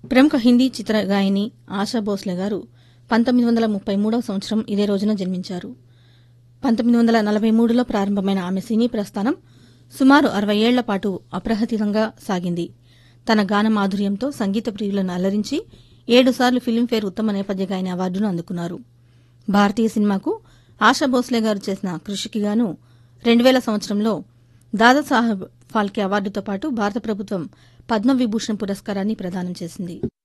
ప్రముఖ హిందీ చిత్ర గాయని ఆశా భోస్లే గారు పంతొమ్మిది వందల ముప్పై మూడవ సంవత్సరం ఇదే రోజున జన్మించారు పంతొమ్మిది వందల నలభై మూడులో ప్రారంభమైన ఆమె సినీ ప్రస్థానం సుమారు అరవై ఏళ్ల పాటు అప్రహతితంగా సాగింది తన గాన మాధుర్యంతో సంగీత ప్రియులను అలరించి ఏడుసార్లు ఫిల్మ్ఫేర్ ఉత్తమ నేపథ్య గాయని అవార్డును అందుకున్నారు భారతీయ సినిమాకు ఆశా భోస్లే గారు చేసిన కృషికి గాను రెండు వేల సంవత్సరంలో దాదాసాహెబ్ ఫాల్కే అవార్డుతో పాటు భారత ప్రభుత్వం పద్మవిభూషణ్ పురస్కారాన్ని ప్రదానం చేసింది